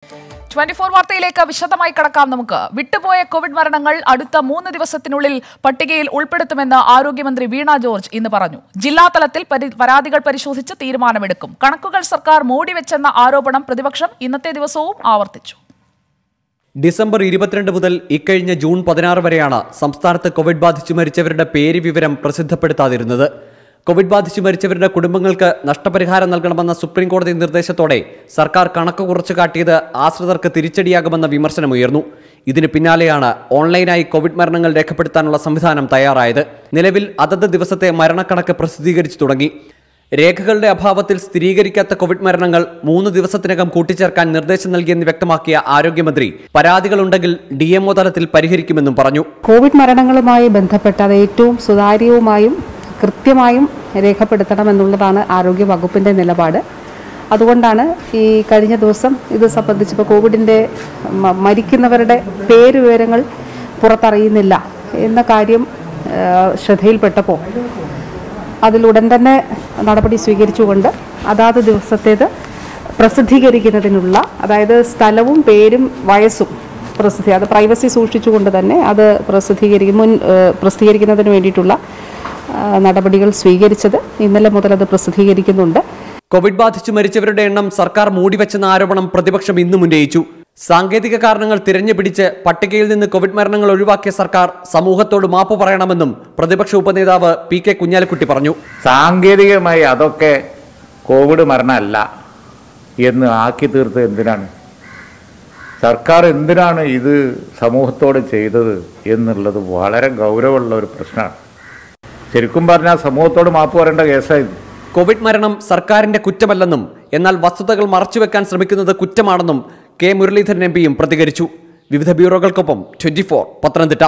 Twenty four വാർത്തയിലേക്ക് വിശദമായി കടക്കാം നമുക്ക് വിട്ടുപോയ കോവിഡ് മരണങ്ങൾ അടുത്ത മൂന്ന് ദിവസത്തിനുള്ളിൽ പട്ടികയിൽ ഉൾപ്പെടുത്തുമെന്ന് ആരോഗ്യമന്ത്രി വീണ ജോർജ് ഇന്ന് പറഞ്ഞു ജില്ലാതലത്തിൽ പരി- പരാതികൾ പരിശോധിച്ച് തീരുമാനമെടുക്കും കണക്കുകൾ സർക്കാർ മൂടിവെച്ചെന്ന ആരോപണം പ്രതിപക്ഷം ഇന്നത്തെ ദിവസവും ആവർത്തിച്ചു ഡിസംബർ ഇരുപത്തിരണ്ട് മുതൽ ഇക്കഴിഞ്ഞ ജൂൺ പതിനാറ് വരെയാണ് സംസ്ഥാനത്ത് കോവിഡ് ബാധിച്ചു മരിച്ചവരുടെ പേര് വിവരം പ്രസിദ്ധപ്പെടുത്താതിരുന്നത് കോവിഡ് ബാധിച്ചു മരിച്ചവരുടെ കുടുംബങ്ങൾക്ക് നഷ്ടപരിഹാരം നൽകണമെന്ന സുപ്രീം കോടതി നിർദ്ദേശത്തോടെ സർക്കാർ കണക്ക് കുറച്ചു കാട്ടിയത് ആശ്രിതർക്ക് തിരിച്ചടിയാകുമെന്ന വിമർശനമുയർന്നു ഇതിന് പിന്നാലെയാണ് ഓൺലൈനായി കോവിഡ് മരണങ്ങൾ രേഖപ്പെടുത്താനുള്ള സംവിധാനം തയ്യാറായത് നിലവിൽ അതത് ദിവസത്തെ മരണക്കണക്ക് പ്രസിദ്ധീകരിച്ചു തുടങ്ങി രേഖകളുടെ അഭാവത്തിൽ സ്ഥിരീകരിക്കാത്ത കോവിഡ് മരണങ്ങൾ മൂന്ന് ദിവസത്തിനകം കൂട്ടിച്ചേർക്കാൻ നിർദ്ദേശം നൽകിയെന്ന് വ്യക്തമാക്കിയ ആരോഗ്യമന്ത്രി പരാതികളുണ്ടെങ്കിൽ ഡി എംഒ തലത്തിൽ പരിഹരിക്കുമെന്നും പറഞ്ഞു കോവിഡ് മരണങ്ങളുമായി ബന്ധപ്പെട്ട് അത് ഏറ്റവും സുതാര്യവുമായും കൃത്യമായും രേഖപ്പെടുത്തണമെന്നുള്ളതാണ് ആരോഗ്യ വകുപ്പിൻ്റെ നിലപാട് അതുകൊണ്ടാണ് ഈ കഴിഞ്ഞ ദിവസം ഇത് സംബന്ധിച്ചപ്പോൾ കോവിഡിൻ്റെ മ- മരിക്കുന്നവരുടെ പേര് വിവരങ്ങൾ പുറത്തറിയുന്നില്ല എന്ന കാര്യം ആ, ശ്രദ്ധയിൽപ്പെട്ടപ്പോൾ അതിലുടൻ തന്നെ നടപടി സ്വീകരിച്ചുകൊണ്ട് അതാത് ദിവസത്തേത് പ്രസിദ്ധീകരിക്കുന്നതിനുള്ള അതായത് സ്ഥലവും പേരും വയസ്സും പ്രസിദ്ധി അത് പ്രൈവസി സൂക്ഷിച്ചുകൊണ്ട് തന്നെ അത് പ്രസിദ്ധീകരിക്കും മുൻ ഏഹ്, പ്രസിദ്ധീകരിക്കുന്നതിന് വേണ്ടിയിട്ടുള്ള ആ, നടപടികൾ സ്വീകരിച്ചത് ഇന്നലെ മുതൽ അത് പ്രസിദ്ധീകരിക്കുന്നുണ്ട് കോവിഡ് ബാധിച്ചു മരിച്ചവരുടെ എണ്ണം സർക്കാർ മൂടിവെച്ചെന്ന ആരോപണം പ്രതിപക്ഷം ഇന്നും ഉന്നയിച്ചു സാങ്കേതിക കാരണങ്ങൾ തിരഞ്ഞുപിടിച്ച് പട്ടികയിൽ നിന്ന് കോവിഡ് മരണങ്ങൾ ഒഴിവാക്കിയ സർക്കാർ സമൂഹത്തോട് മാപ്പ് പറയണമെന്നും പ്രതിപക്ഷ ഉപനേതാവ് പി കെ കുഞ്ഞാലിക്കുട്ടി പറഞ്ഞു സാങ്കേതികമായി അതൊക്കെ കോവിഡ് മരണമല്ല എന്ന് ആക്കി തീർത്തത് എന്തിനാണ് സർക്കാർ എന്തിനാണ് ഇത് സമൂഹത്തോട് ചെയ്തത് എന്നുള്ളത് വളരെ ഗൗരവമുള്ള ഒരു പ്രശ്നമാണ് ശരിക്കും പറഞ്ഞാൽ സമൂഹത്തോട് മാപ്പ് പറയേണ്ട കേസായിരുന്നു കോവിഡ് മരണം സർക്കാരിന്റെ കുറ്റമല്ലെന്നും എന്നാൽ വസ്തുതകൾ മറച്ചുവെക്കാൻ ശ്രമിക്കുന്നത് കുറ്റമാണെന്നും കെ മുരളീധരൻ എം പിയും പ്രതികരിച്ചു വിവിധ ബ്യൂറോകൾക്കൊപ്പം ട്വന്റി ഫോർ പത്തനംതിട്ട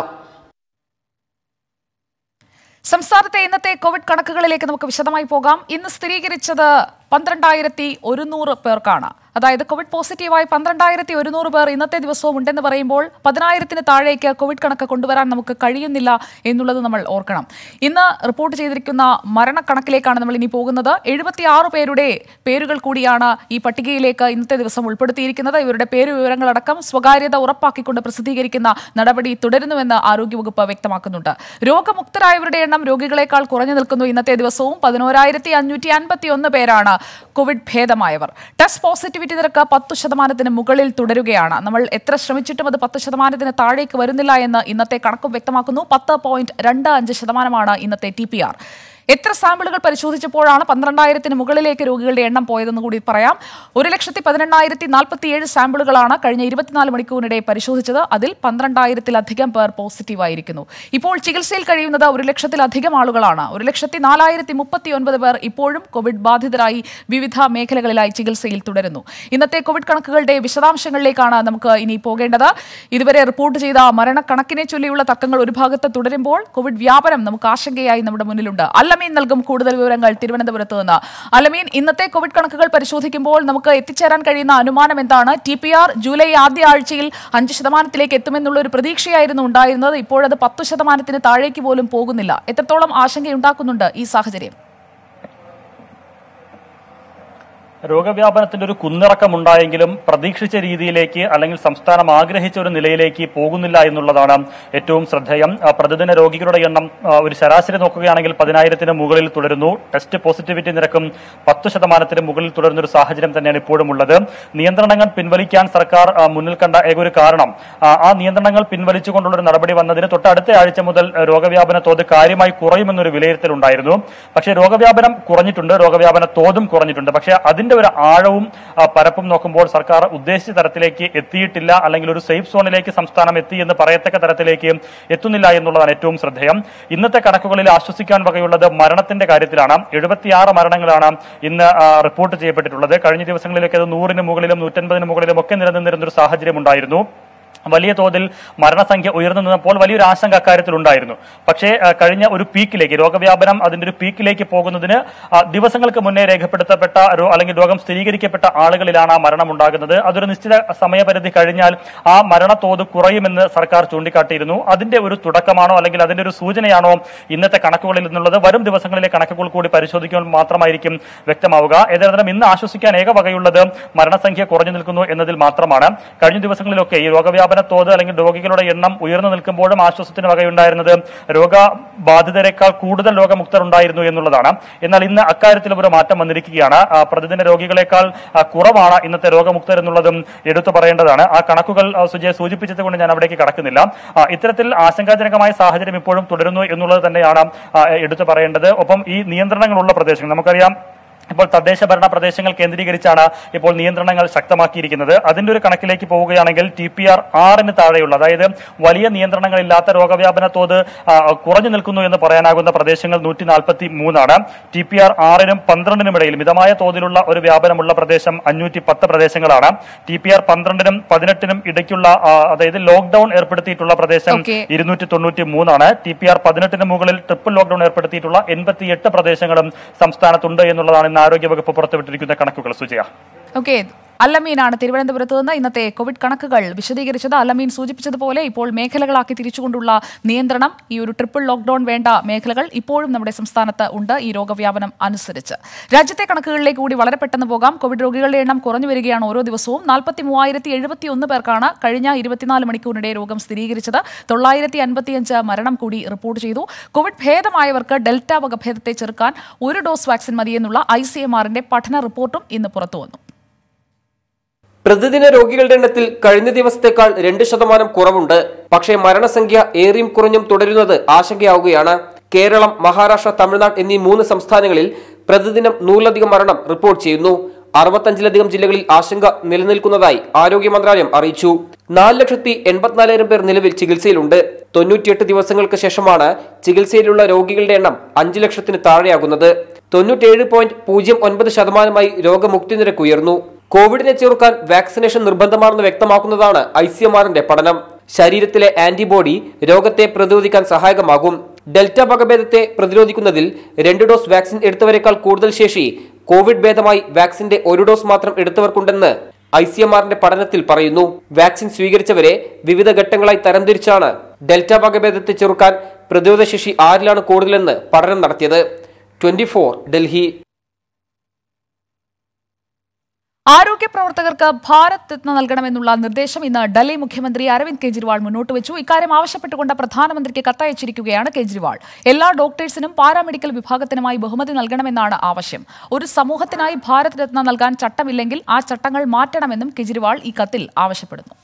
സംസ്ഥാനത്തെ ഇന്നത്തെ കോവിഡ് കണക്കുകളിലേക്ക് നമുക്ക് വിശദമായി പോകാം ഇന്ന് സ്ഥിരീകരിച്ചത് പന്ത്രണ്ടായിരത്തി ഒരുന്നൂറ് പേർക്കാണ് അതായത് കോവിഡ് പോസിറ്റീവായി പന്ത്രണ്ടായിരത്തി ഒരുന്നൂറ് പേർ ഇന്നത്തെ ദിവസവും ഉണ്ടെന്ന് പറയുമ്പോൾ പതിനായിരത്തിന് താഴേക്ക് കോവിഡ് കണക്ക് കൊണ്ടുവരാൻ നമുക്ക് കഴിയുന്നില്ല എന്നുള്ളത് നമ്മൾ ഓർക്കണം ഇന്ന് റിപ്പോർട്ട് ചെയ്തിരിക്കുന്ന മരണക്കണക്കിലേക്കാണ് നമ്മൾ ഇനി പോകുന്നത് എഴുപത്തിയാറ് പേരുടെ പേരുകൾ കൂടിയാണ് ഈ പട്ടികയിലേക്ക് ഇന്നത്തെ ദിവസം ഉൾപ്പെടുത്തിയിരിക്കുന്നത് ഇവരുടെ പേര് വിവരങ്ങളടക്കം സ്വകാര്യത ഉറപ്പാക്കിക്കൊണ്ട് പ്രസിദ്ധീകരിക്കുന്ന നടപടി തുടരുന്നുവെന്ന് ആരോഗ്യവകുപ്പ് വ്യക്തമാക്കുന്നുണ്ട് രോഗമുക്തരായവരുടെ എണ്ണം രോഗികളെക്കാൾ കുറഞ്ഞു നിൽക്കുന്നു ഇന്നത്തെ ദിവസവും പതിനോരായിരത്തി അഞ്ഞൂറ്റി അൻപത്തി ഒന്ന് പേരാണ് കോവിഡ് ഭേദമായവർ ടെസ്റ്റ് പോസിറ്റിവിറ്റി നിരക്ക് പത്തു ശതമാനത്തിന് മുകളിൽ തുടരുകയാണ് നമ്മൾ എത്ര ശ്രമിച്ചിട്ടും അത് പത്ത് ശതമാനത്തിന് താഴേക്ക് വരുന്നില്ല എന്ന് ഇന്നത്തെ കണക്കും വ്യക്തമാക്കുന്നു പത്ത് പോയിന്റ് രണ്ട് അഞ്ച് ശതമാനമാണ് ഇന്നത്തെ ടി പി ആർ എത്ര സാമ്പിളുകൾ പരിശോധിച്ചപ്പോഴാണ് പന്ത്രണ്ടായിരത്തിന് മുകളിലേക്ക് രോഗികളുടെ എണ്ണം പോയതെന്ന് കൂടി പറയാം ഒരു ലക്ഷത്തി പതിനെണ്ണായിരത്തി നാൽപ്പത്തിയേഴ് സാമ്പിളുകളാണ് കഴിഞ്ഞ ഇരുപത്തിനാല് മണിക്കൂറിനിടെ പരിശോധിച്ചത് അതിൽ പന്ത്രണ്ടായിരത്തിലധികം പേർ പോസിറ്റീവായിരിക്കുന്നു ഇപ്പോൾ ചികിത്സയിൽ കഴിയുന്നത് ഒരു ലക്ഷത്തിലധികം ആളുകളാണ് ഒരു ലക്ഷത്തി നാലായിരത്തി മുപ്പത്തി ഒൻപത് പേർ ഇപ്പോഴും കോവിഡ് ബാധിതരായി വിവിധ മേഖലകളിലായി ചികിത്സയിൽ തുടരുന്നു ഇന്നത്തെ കോവിഡ് കണക്കുകളുടെ വിശദാംശങ്ങളിലേക്കാണ് നമുക്ക് ഇനി പോകേണ്ടത് ഇതുവരെ റിപ്പോർട്ട് ചെയ്ത മരണക്കണക്കിനെ ചൊല്ലിയുള്ള തർക്കങ്ങൾ ഒരു ഭാഗത്ത് തുടരുമ്പോൾ കോവിഡ് വ്യാപനം നമുക്ക് ആശങ്കയായി നമ്മുടെ മുന്നിലുണ്ട് അല്ലമീൻ നൽകും കൂടുതൽ വിവരങ്ങൾ തിരുവനന്തപുരത്ത് നിന്ന് അല്ലമീൻ ഇന്നത്തെ കോവിഡ് കണക്കുകൾ പരിശോധിക്കുമ്പോൾ നമുക്ക് എത്തിച്ചേരാൻ കഴിയുന്ന അനുമാനം എന്താണ് ടി പി ആർ ജൂലൈ ആദ്യ ആഴ്ചയിൽ അഞ്ച് ശതമാനത്തിലേക്ക് എത്തുമെന്നുള്ള ഒരു പ്രതീക്ഷയായിരുന്നു ഉണ്ടായിരുന്നത് ഇപ്പോഴത് പത്ത് ശതമാനത്തിന് താഴേക്ക് പോലും പോകുന്നില്ല എത്രത്തോളം ആശങ്കയുണ്ടാക്കുന്നുണ്ട് ഈ സാഹചര്യം രോഗവ്യാപനത്തിന്റെ ഒരു കുന്നിറക്കം ഉണ്ടായെങ്കിലും പ്രതീക്ഷിച്ച രീതിയിലേക്ക് അല്ലെങ്കിൽ സംസ്ഥാനം ആഗ്രഹിച്ച ഒരു നിലയിലേക്ക് പോകുന്നില്ല എന്നുള്ളതാണ് ഏറ്റവും ശ്രദ്ധേയം ആ, പ്രതിദിന രോഗികളുടെ എണ്ണം ആ, ഒരു ശരാശരി നോക്കുകയാണെങ്കിൽ പതിനായിരത്തിന് മുകളിൽ തുടരുന്നു ടെസ്റ്റ് പോസിറ്റിവിറ്റി നിരക്കും പത്ത് ശതമാനത്തിന് മുകളിൽ തുടരുന്ന ഒരു സാഹചര്യം തന്നെയാണ് ഇപ്പോഴും ഉള്ളത് നിയന്ത്രണങ്ങൾ പിൻവലിക്കാൻ സർക്കാർ ആ, മുന്നിൽ കണ്ട ഏക ഒരു കാരണം ആ, ആ നിയന്ത്രണങ്ങൾ പിൻവലിച്ചുകൊണ്ടുള്ള ഒരു നടപടി വന്നതിന് തൊട്ടടുത്ത ആഴ്ച മുതൽ ആ, രോഗവ്യാപന തോത് കാര്യമായി കുറയുമെന്നൊരു വിലയിരുത്തലുണ്ടായിരുന്നു പക്ഷേ രോഗവ്യാപനം കുറഞ്ഞിട്ടുണ്ട് രോഗവ്യാപന തോതും കുറഞ്ഞിട്ടുണ്ട് പക്ഷേ അതിന്റെ ഒരു ആഴവും ആ, പരപ്പും നോക്കുമ്പോൾ സർക്കാർ ഉദ്ദേശിച്ച തരത്തിലേക്ക് എത്തിയിട്ടില്ല അല്ലെങ്കിൽ ഒരു സേഫ് സോണിലേക്ക് സംസ്ഥാനം എത്തി എന്ന് പറയത്തക്ക തരത്തിലേക്ക് എത്തുന്നില്ല എന്നുള്ളതാണ് ഏറ്റവും ശ്രദ്ധേയം ഇന്നത്തെ കണക്കുകളിൽ ആശ്വസിക്കാൻ വകയുള്ളത് മരണത്തിന്റെ കാര്യത്തിലാണ് എഴുപത്തിയാറ് മരണങ്ങളാണ് ഇന്ന് ആ, റിപ്പോർട്ട് ചെയ്യപ്പെട്ടിട്ടുള്ളത് കഴിഞ്ഞ ദിവസങ്ങളിലൊക്കെ അത് നൂറിന് മുകളിലും നൂറ്റൻപതിന് മുകളിലും ഒക്കെ നിലനിന്നിരുന്ന ഒരു സാഹചര്യം ഉണ്ടായിരുന്നു വലിയ തോതിൽ മരണസംഖ്യ ഉയർന്നു നിന്നപ്പോൾ വലിയൊരു ആശങ്ക അക്കാര്യത്തിൽ ഉണ്ടായിരുന്നു പക്ഷേ ആ, കഴിഞ്ഞ ഒരു പീക്കിലേക്ക് രോഗവ്യാപനം അതിന്റെ ഒരു പീക്കിലേക്ക് പോകുന്നതിന് ആ, ദിവസങ്ങൾക്ക് മുന്നേ രേഖപ്പെടുത്തപ്പെട്ട രോ- അല്ലെങ്കിൽ രോഗം സ്ഥിരീകരിക്കപ്പെട്ട ആളുകളിലാണ് ആ മരണം ഉണ്ടാകുന്നത് അതൊരു നിശ്ചിത സമയപരിധി കഴിഞ്ഞാൽ ആ മരണത്തോത് കുറയുമെന്ന് സർക്കാർ ചൂണ്ടിക്കാട്ടിയിരുന്നു അതിന്റെ ഒരു തുടക്കമാണോ അല്ലെങ്കിൽ അതിന്റെ ഒരു സൂചനയാണോ ഇന്നത്തെ കണക്കുകളിൽ നിന്നുള്ളത് വരും ദിവസങ്ങളിലെ കണക്കുകൾ കൂടി പരിശോധിക്കുമ്പോൾ മാത്രമായിരിക്കും വ്യക്തമാവുക ഏതായാലും ഇന്ന് ആശ്വസിക്കാൻ ഏക വകയുള്ളത് മരണസംഖ്യ കുറഞ്ഞു നിൽക്കുന്നു എന്നതിൽ മാത്രമാണ് കഴിഞ്ഞ ദിവസങ്ങളിലൊക്കെ ഈ രോഗവ്യാപന തോത് അല്ലെങ്കിൽ രോഗികളുടെ എണ്ണം ഉയർന്നു നിൽക്കുമ്പോഴും ആശ്വാസത്തിന് വകയുണ്ടായിരുന്നത് രോഗബാധിതരെക്കാൾ കൂടുതൽ രോഗമുക്തർ ഉണ്ടായിരുന്നു എന്നുള്ളതാണ് എന്നാൽ ഇന്ന് അക്കാര്യത്തിൽ ഒരു മാറ്റം വന്നിരിക്കുകയാണ് ആ, പ്രതിദിന രോഗികളെക്കാൾ ആ, കുറവാണ് ഇന്നത്തെ രോഗമുക്തർ എന്നുള്ളതും എടുത്തു പറയേണ്ടതാണ് ആ കണക്കുകൾ ആ, സുജയ സൂചിപ്പിച്ചത് കൊണ്ട് ഞാൻ അവിടേക്ക് കടക്കുന്നില്ല ആ, ഇത്തരത്തിൽ ആശങ്കാജനകമായ സാഹചര്യം ഇപ്പോഴും തുടരുന്നു എന്നുള്ളത് തന്നെയാണ് ആ, എടുത്തു പറയേണ്ടത് ഒപ്പം ഈ നിയന്ത്രണങ്ങളുള്ള പ്രദേശങ്ങൾ നമുക്കറിയാം ഇപ്പോൾ തദ്ദേശ ഭരണ പ്രദേശങ്ങൾ കേന്ദ്രീകരിച്ചാണ് ഇപ്പോൾ നിയന്ത്രണങ്ങൾ ശക്തമാക്കിയിരിക്കുന്നത് അതിന്റെ ഒരു കണക്കിലേക്ക് പോവുകയാണെങ്കിൽ ടി പി ആർ ആറിന് താഴെയുള്ള അതായത് വലിയ നിയന്ത്രണങ്ങളില്ലാത്ത രോഗവ്യാപന തോത് ആ, കുറഞ്ഞു നിൽക്കുന്നു എന്ന് പറയാനാകുന്ന പ്രദേശങ്ങൾ നൂറ്റി നാൽപ്പത്തി മൂന്നാണ് ടി പി ആർ ആറിനും പന്ത്രണ്ടിനും ഇടയിൽ മിതമായ തോതിലുള്ള ഒരു വ്യാപനമുള്ള പ്രദേശം അഞ്ഞൂറ്റി പത്ത് പ്രദേശങ്ങളാണ് ടി പി ആർ പന്ത്രണ്ടിനും പതിനെട്ടിനും ഇടയ്ക്കുള്ള ആ, അതായത് ലോക്ഡൌൺ ഏർപ്പെടുത്തിയിട്ടുള്ള പ്രദേശം Okay. ഇരുന്നൂറ്റി തൊണ്ണൂറ്റി മൂന്നാണ് ടി പി ആർ പതിനെട്ടിന് മുകളിൽ ട്രിപ്പിൾ ലോക്ഡൌൺ ഏർപ്പെടുത്തിയിട്ടുള്ള എൺപത്തിയെട്ട് പ്രദേശങ്ങളും സംസ്ഥാനത്തുണ്ട് എന്നുള്ളതാണ് ഇന്ന് ആരോഗ്യവകുപ്പ് പുറത്തുവിട്ടിരിക്കുന്ന കണക്കുകൾ സുജയ ഓക്കെ അല്ലമീനാണ് തിരുവനന്തപുരത്ത് നിന്ന് ഇന്നത്തെ കോവിഡ് കണക്കുകൾ വിശദീകരിച്ചത് അല്ലമീൻ സൂചിപ്പിച്ചതുപോലെ ഇപ്പോൾ മേഖലകളാക്കി തിരിച്ചുകൊണ്ടുള്ള നിയന്ത്രണം ഈ ഒരു ട്രിപ്പിൾ ലോക്ഡൌൺ വേണ്ട മേഖലകൾ ഇപ്പോഴും നമ്മുടെ സംസ്ഥാനത്ത് ഉണ്ട് ഈ രോഗവ്യാപനം അനുസരിച്ച് രാജ്യത്തെ കണക്കുകളിലേക്ക് കൂടി വളരെ പെട്ടെന്ന് പോകാം കോവിഡ് രോഗികളുടെ എണ്ണം കുറഞ്ഞു വരികയാണ് ഓരോ ദിവസവും നാൽപ്പത്തി മൂവായിരത്തി എഴുപത്തി ഒന്ന് പേർക്കാണ് കഴിഞ്ഞ ഇരുപത്തിനാല് മണിക്കൂറിനിടെ രോഗം സ്ഥിരീകരിച്ചത് തൊള്ളായിരത്തി അൻപത്തിയഞ്ച് മരണം കൂടി റിപ്പോർട്ട് ചെയ്തു കോവിഡ് ഭേദമായവർക്ക് ഡെൽറ്റ വകഭേദത്തെ ചെറുക്കാൻ ഒരു ഡോസ് വാക്സിൻ മതിയെന്നുള്ള ഐ സി എം ആറിന്റെ പഠന റിപ്പോർട്ടും ഇന്ന് പുറത്തുവന്നു പ്രതിദിന രോഗികളുടെ എണ്ണത്തിൽ കഴിഞ്ഞ ദിവസത്തേക്കാൾ രണ്ട് ശതമാനം കുറവുണ്ട് പക്ഷേ മരണസംഖ്യ ഏറിയും കുറഞ്ഞും തുടരുന്നത് ആശങ്കയാവുകയാണ് കേരളം മഹാരാഷ്ട്ര തമിഴ്നാട് എന്നീ മൂന്ന് സംസ്ഥാനങ്ങളിൽ പ്രതിദിനം നൂറിലധികം മരണം റിപ്പോർട്ട് ചെയ്യുന്നു അറുപത്തഞ്ചിലധികം ജില്ലകളിൽ ആശങ്ക നിലനിൽക്കുന്നതായി ആരോഗ്യ മന്ത്രാലയം അറിയിച്ചു നാല് ലക്ഷത്തി എൺപത്തിനാലായിരം പേർ നിലവിൽ ചികിത്സയിലുണ്ട് തൊണ്ണൂറ്റിയെട്ട് ദിവസങ്ങൾക്ക് ശേഷമാണ് ചികിത്സയിലുള്ള രോഗികളുടെ എണ്ണം അഞ്ചു ലക്ഷത്തിന് താഴെയാകുന്നത് തൊണ്ണൂറ്റേഴ് പോയിന്റ് പൂജ്യം ഒൻപത് ശതമാനമായി രോഗമുക്തി നിരക്ക് ഉയർന്നു കോവിഡിനെ ചെറുക്കാൻ വാക്സിനേഷൻ നിർബന്ധമാണെന്ന് വ്യക്തമാക്കുന്നതാണ് ഐ സി എം ആറിന്റെ പഠനം ശരീരത്തിലെ ആന്റിബോഡി രോഗത്തെ പ്രതിരോധിക്കാൻ സഹായകമാകും ഡെൽറ്റ വകഭേദത്തെ പ്രതിരോധിക്കുന്നതിൽ രണ്ട് ഡോസ് വാക്സിൻ എടുത്തവരെക്കാൾ കൂടുതൽ ശേഷി കോവിഡ് ഭേദമായി വാക്സിന്റെ ഒരു ഡോസ് മാത്രം എടുത്തവർക്കുണ്ടെന്ന് ഐ സി എം ആറിന്റെ പഠനത്തിൽ പറയുന്നു വാക്സിൻ സ്വീകരിച്ചവരെ വിവിധ ഘട്ടങ്ങളായി തരംതിരിച്ചാണ് ഡെൽറ്റ വകഭേദത്തെ ചെറുക്കാൻ പ്രതിരോധശേഷി ആരിലാണ് കൂടുതലെന്ന് പഠനം നടത്തിയത് ട്വന്റി ഡൽഹി ആരോഗ്യ പ്രവർത്തകർക്ക് ഭാരത് രത്ന നൽകണമെന്നുള്ള നിർദ്ദേശം ഇന്ന് ഡൽഹി മുഖ്യമന്ത്രി അരവിന്ദ് കെജ്രിവാൾ മുന്നോട്ട് വെച്ചു ഇക്കാര്യം ആവശ്യപ്പെട്ടുകൊണ്ട് പ്രധാനമന്ത്രിക്ക് കത്തയച്ചിരിക്കുകയാണ് കെജ്രിവാൾ എല്ലാ ഡോക്ടേഴ്സിനും പാരാമെഡിക്കൽ വിഭാഗത്തിനുമായി ബഹുമതി നൽകണമെന്നാണ് ആവശ്യം ഒരു സമൂഹത്തിനായി ഭാരത് രത്ന നൽകാൻ ചട്ടമില്ലെങ്കിൽ ആ ചട്ടങ്ങൾ മാറ്റണമെന്നും കെജ്രിവാൾ ഈ കത്തിൽ ആവശ്യപ്പെടുന്നു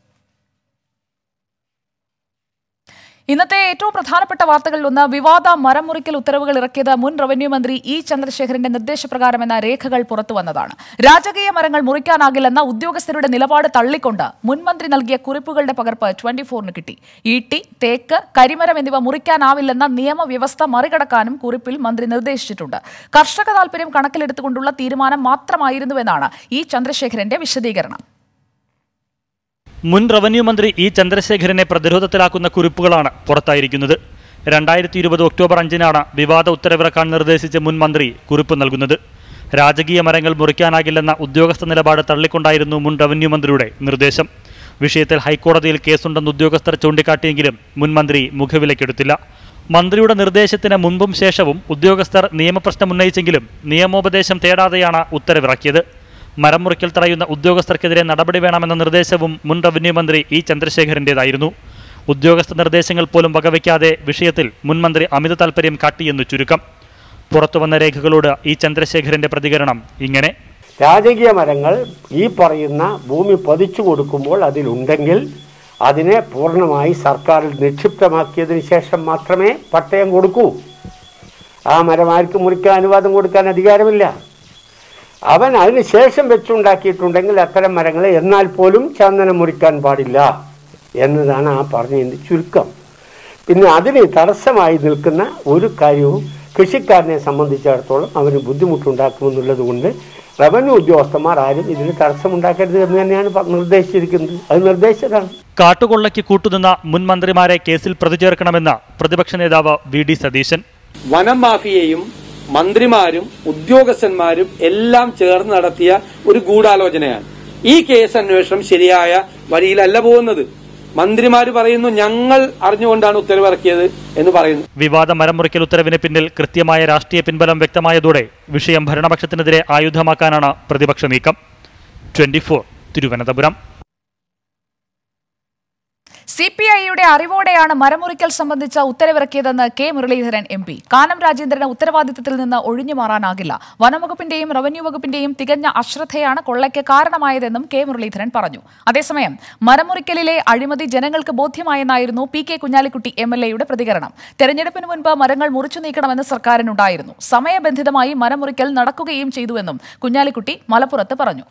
ഇന്നത്തെ ഏറ്റവും പ്രധാനപ്പെട്ട വാർത്തകളിലൊന്ന് വിവാദ മരം മുറിക്കൽ ഉത്തരവുകൾ ഇറക്കിയത് മുൻ റവന്യൂ മന്ത്രി ഇ ചന്ദ്രശേഖരന്റെ നിർദ്ദേശപ്രകാരമെന്ന രേഖകൾ പുറത്തുവന്നതാണ് രാജകീയ മരങ്ങൾ മുറിക്കാനാകില്ലെന്ന ഉദ്യോഗസ്ഥരുടെ നിലപാട് തള്ളിക്കൊണ്ട് മുൻ മന്ത്രി നൽകിയ കുറിപ്പുകളുടെ പകർപ്പ് ട്വന്റി ഫോറിന് കിട്ടി ഈട്ടി തേക്ക് കരിമരം എന്നിവ മുറിക്കാനാവില്ലെന്ന നിയമവ്യവസ്ഥ മറികടക്കാനും കുറിപ്പിൽ മന്ത്രി നിർദ്ദേശിച്ചിട്ടുണ്ട് കർഷക താൽപര്യം കണക്കിലെടുത്തുകൊണ്ടുള്ള തീരുമാനം മാത്രമായിരുന്നുവെന്നാണ് ഇ ചന്ദ്രശേഖരന്റെ വിശദീകരണം മുൻ റവന്യൂ മന്ത്രി ഇ ചന്ദ്രശേഖരനെ പ്രതിരോധത്തിലാക്കുന്ന കുറിപ്പുകളാണ് പുറത്തായിരിക്കുന്നത് രണ്ടായിരത്തി ഇരുപത് ഒക്ടോബർ അഞ്ചിനാണ് വിവാദ ഉത്തരവിറക്കാൻ നിർദ്ദേശിച്ച മുൻ മന്ത്രി കുറിപ്പ് നൽകുന്നത് രാജകീയ മരങ്ങൾ മുറിക്കാനാകില്ലെന്ന ഉദ്യോഗസ്ഥ നിലപാട് തള്ളിക്കൊണ്ടായിരുന്നു മുൻ റവന്യൂ മന്ത്രിയുടെ നിർദ്ദേശം വിഷയത്തിൽ ഹൈക്കോടതിയിൽ കേസുണ്ടെന്ന് ഉദ്യോഗസ്ഥർ ചൂണ്ടിക്കാട്ടിയെങ്കിലും മുൻ മന്ത്രി മുഖവിലക്കെടുത്തില്ല മന്ത്രിയുടെ നിർദ്ദേശത്തിന് മുൻപും ശേഷവും ഉദ്യോഗസ്ഥർ നിയമപ്രശ്നം ഉന്നയിച്ചെങ്കിലും നിയമോപദേശം തേടാതെയാണ് ഉത്തരവിറക്കിയത് മരം മുറിക്കൽ തടയുന്ന ഉദ്യോഗസ്ഥർക്കെതിരെ നടപടി വേണമെന്ന നിർദ്ദേശവും മുൻ റവന്യൂ മന്ത്രി ഇ ചന്ദ്രശേഖരന്റേതായിരുന്നു ഉദ്യോഗസ്ഥ നിർദ്ദേശങ്ങൾ പോലും വകവയ്ക്കാതെ വിഷയത്തിൽ മുൻ മന്ത്രി അമിത താൽപര്യം കാട്ടിയെന്ന് ചുരുക്കം പുറത്തുവന്ന രേഖകളോട് ഇ ചന്ദ്രശേഖരന്റെ പ്രതികരണം ഇങ്ങനെ രാജകീയ മരങ്ങൾ ഈ പറയുന്ന ഭൂമി പതിച്ചു കൊടുക്കുമ്പോൾ അതിലുണ്ടെങ്കിൽ അതിനെ പൂർണ്ണമായി സർക്കാരിൽ നിക്ഷിപ്തമാക്കിയതിന് ശേഷം മാത്രമേ പട്ടയം കൊടുക്കൂ ആ മരം ആർക്കും മുറിക്കാൻ അനുവാദം കൊടുക്കാൻ അധികാരമില്ല അവൻ അതിന് ശേഷം വെച്ചുണ്ടാക്കിയിട്ടുണ്ടെങ്കിൽ അത്തരം മരങ്ങളെ എന്നാൽ പോലും ചന്ദനം മുറിക്കാൻ പാടില്ല എന്നതാണ് ആ പറഞ്ഞതിൻ്റെ ചുരുക്കം പിന്നെ അതിന് തടസ്സമായി നിൽക്കുന്ന ഒരു കാര്യവും കൃഷിക്കാരനെ സംബന്ധിച്ചിടത്തോളം അവന് ബുദ്ധിമുട്ടുണ്ടാക്കുമെന്നുള്ളത് കൊണ്ട് റവന്യൂ ഉദ്യോഗസ്ഥന്മാർ ആരും ഇതിന് തടസ്സമുണ്ടാക്കരുത് എന്ന് തന്നെയാണ് പ- നിർദ്ദേശിച്ചിരിക്കുന്നത് അത് നിർദ്ദേശിച്ചതാണ് കാട്ടുകൊള്ളയ്ക്ക് കൂട്ടുനിന്ന മുൻ മന്ത്രിമാരെ കേസിൽ പ്രതി ചേർക്കണമെന്ന് പ്രതിപക്ഷ നേതാവ് വി ഡി സതീശൻ വനം മാഫിയയും മന്ത്രിമാരും ഉദ്യോഗസ്ഥന്മാരും എല്ലാം ചേർന്ന് നടത്തിയ ഒരു ഗൂഢാലോചനയാണ് ഈ കേസ് അന്വേഷണം ശരിയായ വഴിയിലല്ല പോകുന്നത് മന്ത്രിമാര് പറയുന്നു ഞങ്ങൾ അറിഞ്ഞുകൊണ്ടാണ് ഉത്തരവിറക്കിയത് എന്ന് പറയുന്നു വിവാദ മരം മുറിക്കൽ ഉത്തരവിന് പിന്നിൽ കൃത്യമായ രാഷ്ട്രീയ പിൻബലം വ്യക്തമായതോടെ വിഷയം ഭരണപക്ഷത്തിനെതിരെ ആയുധമാക്കാനാണ് പ്രതിപക്ഷ നീക്കം ട്വന്റി തിരുവനന്തപുരം സി പി ഐയുടെ അറിവോടെയാണ് മരമുറിക്കൽ സംബന്ധിച്ച ഉത്തരവിറക്കിയതെന്ന് K Muraleedharan M P Kanam രാജേന്ദ്രന് ഉത്തരവാദിത്തത്തിൽ നിന്ന് ഒഴിഞ്ഞു മാറാനാകില്ല വനംവകുപ്പിന്റെയും റവന്യൂ വകുപ്പിന്റെയും തികഞ്ഞ അശ്രദ്ധയാണ് കൊള്ളയ്ക്ക് കാരണമായതെന്നും കെ മുരളീധരൻ പറഞ്ഞു അതേസമയം മരമുറിക്കലിലെ അഴിമതി ജനങ്ങൾക്ക് ബോധ്യമായെന്നായിരുന്നു P K Kunhalikutty M L എയുടെ പ്രതികരണം തെരഞ്ഞെടുപ്പിന് മുൻപ് മരങ്ങൾ മുറിച്ചു നീക്കണമെന്ന് സർക്കാരിനുണ്ടായിരുന്നു സമയബന്ധിതമായി മരമുറിക്കൽ നടക്കുകയും ചെയ്തുവെന്നും കുഞ്ഞാലിക്കുട്ടി മലപ്പുറത്ത് പറഞ്ഞു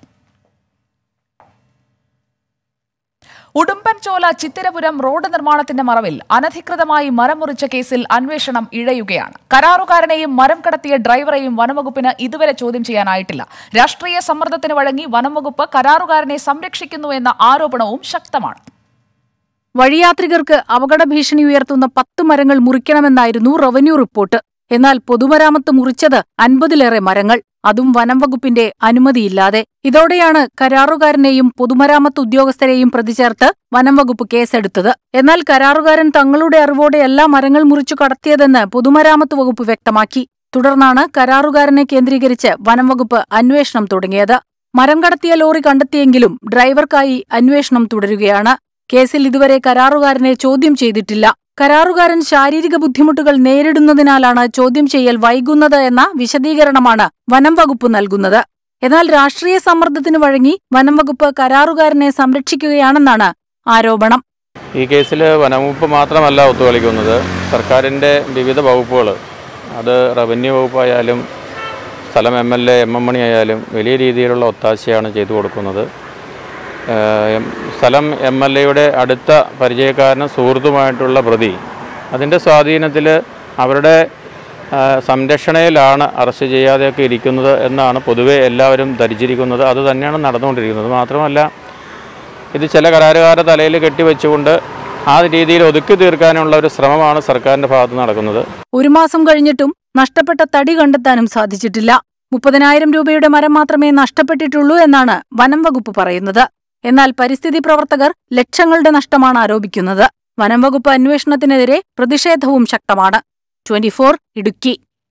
ഉടുമ്പൻചോല ചിത്തിരപുരം റോഡ് നിർമ്മാണത്തിന്റെ മറവിൽ അനധികൃതമായി മരം മുറിച്ച കേസിൽ അന്വേഷണം ഇഴയുകയാണ് കരാറുകാരനെയും മരം കടത്തിയ ഡ്രൈവറെയും വനംവകുപ്പിന് ഇതുവരെ ചോദ്യം ചെയ്യാനായിട്ടില്ല രാഷ്ട്രീയ സമ്മർദ്ദത്തിന് വഴങ്ങി വനംവകുപ്പ് കരാറുകാരനെ സംരക്ഷിക്കുന്നു എന്ന ആരോപണവും ശക്തമാണ് വഴിയാത്രികർക്ക് അപകട ഭീഷണി ഉയർത്തുന്ന പത്ത് മരങ്ങൾ മുറിക്കണമെന്നായിരുന്നു റവന്യൂ റിപ്പോർട്ട് എന്നാൽ പൊതുമരാമത്ത് മുറിച്ചത് അൻപതിലേറെ മരങ്ങൾ അതും വനം വകുപ്പിന്റെ അനുമതിയില്ലാതെ ഇതോടെയാണ് കരാറുകാരനെയും പൊതുമരാമത്ത് ഉദ്യോഗസ്ഥരെയും പ്രതിചേർത്ത് വനം വകുപ്പ് കേസെടുത്തത് എന്നാൽ കരാറുകാരൻ തങ്ങളുടെ അറിവോടെയല്ല മരങ്ങൾ മുറിച്ചു കടത്തിയതെന്ന് പൊതുമരാമത്ത് വകുപ്പ് വ്യക്തമാക്കി തുടർന്നാണ് കരാറുകാരനെ കേന്ദ്രീകരിച്ച് വനം വകുപ്പ് അന്വേഷണം തുടങ്ങിയത് മരം കടത്തിയ ലോറി കണ്ടെത്തിയെങ്കിലും ഡ്രൈവർക്കായി അന്വേഷണം തുടരുകയാണ് കേസിൽ ഇതുവരെ കരാറുകാരനെ ചോദ്യം ചെയ്തിട്ടില്ല കരാറുകാരൻ ശാരീരിക ബുദ്ധിമുട്ടുകൾ നേരിടുന്നതിനാലാണ് ചോദ്യം ചെയ്യൽ വൈകുന്നത് എന്ന വിശദീകരണമാണ് വനം വകുപ്പ് നൽകുന്നത് എന്നാൽ രാഷ്ട്രീയ സമ്മർദ്ദത്തിന് വഴങ്ങി വനം വകുപ്പ് കരാറുകാരനെ സംരക്ഷിക്കുകയാണെന്നാണ് ആരോപണം ഈ കേസിൽ വനംവകുപ്പ് മാത്രമല്ല ഒത്തുകളിക്കുന്നത് സർക്കാരിൻ്റെ വിവിധ വകുപ്പുകൾ അത് റവന്യൂ വകുപ്പായാലും സ്ഥലം M L A M M Mani ആയാലും വലിയ രീതിയിലുള്ള ഒത്താശയാണ് ചെയ്തു കൊടുക്കുന്നത് ഏഹ് എം- സ്ഥലം എം എൽ എയുടെ അടുത്ത പരിചയക്കാരനും സുഹൃത്തുമായിട്ടുള്ള പ്രതി അതിൻ്റെ സ്വാധീനത്തിൽ അവരുടെ ആ, സംരക്ഷണയിലാണ് അറസ്റ്റ് ചെയ്യാതെയൊക്കെ ഇരിക്കുന്നത് എന്നാണ് പൊതുവെ എല്ലാവരും ധരിച്ചിരിക്കുന്നത് അത് തന്നെയാണ് നടന്നുകൊണ്ടിരിക്കുന്നത് മാത്രമല്ല ഇത് ചില കരാറുകാരുടെ തലയിൽ കെട്ടിവെച്ചുകൊണ്ട് ആ രീതിയിൽ ഒതുക്കി തീർക്കാനുള്ള ഒരു ശ്രമമാണ് സർക്കാരിൻ്റെ ഭാഗത്ത് നടക്കുന്നത് ഒരു മാസം കഴിഞ്ഞിട്ടും നഷ്ടപ്പെട്ട തടി കണ്ടെത്താനും സാധിച്ചിട്ടില്ല മുപ്പതിനായിരം രൂപയുടെ മരം മാത്രമേ നഷ്ടപ്പെട്ടിട്ടുള്ളൂ എന്നാണ് വനം വകുപ്പ് പറയുന്നത് എന്നാൽ പരിസ്ഥിതി പ്രവർത്തകർ ലക്ഷങ്ങളുടെ നഷ്ടമാണ് ആരോപിക്കുന്നത് വനം വകുപ്പ് അന്വേഷണത്തിനെതിരെ പ്രതിഷേധവും ശക്തമാണ് ട്വന്റിഫോർ ഇടുക്കി